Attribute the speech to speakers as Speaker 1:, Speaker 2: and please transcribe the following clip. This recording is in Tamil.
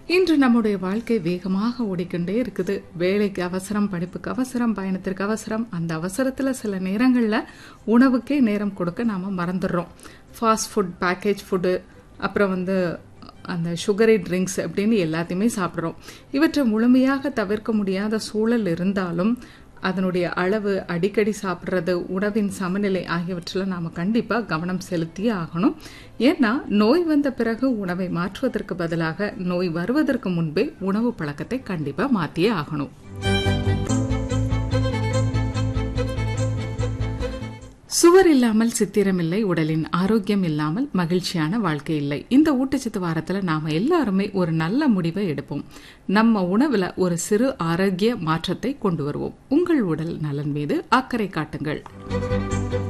Speaker 1: இன்று நம்முடைய வாழ்க்கை வேகமாக ஓடிக்கொண்டே இருக்குது வேலைக்கு அவசரம் படிப்புக்கு அவசரம் பயணத்திற்கு அவசரம் அந்த அவசரத்தில் சில நேரங்களில் உணவுக்கே நேரம் கொடுக்க நாம் மறந்துடுறோம் ஃபாஸ்ட் ஃபுட் பேக்கேஜ் ஃபுட்டு அப்புறம் வந்து அந்த சுகரி ட்ரிங்க்ஸ் அப்படின்னு எல்லாத்தையுமே சாப்பிட்றோம் இவற்றை முழுமையாக தவிர்க்க முடியாத சூழல் இருந்தாலும் அதனுடைய அளவு அடிக்கடி சாப்பிட்றது உணவின் சமநிலை ஆகியவற்றில் நாம் கண்டிப்பாக கவனம் செலுத்தியே ஆகணும் ஏன்னா நோய் வந்த பிறகு உணவை மாற்றுவதற்கு பதிலாக நோய் வருவதற்கு முன்பே உணவு பழக்கத்தை கண்டிப்பாக மாற்றியே ஆகணும் சுவர் இல்லாமல் சித்திரம் இல்லை உடலின் ஆரோக்கியம் இல்லாமல் மகிழ்ச்சியான வாழ்க்கை இல்லை இந்த ஊட்டச்சத்து வாரத்துல நாம எல்லாருமே ஒரு நல்ல முடிவை எடுப்போம் நம்ம உணவுல ஒரு சிறு ஆரோக்கிய மாற்றத்தை கொண்டு வருவோம் உங்கள் உடல் நலன் மீது அக்கறை காட்டுங்கள்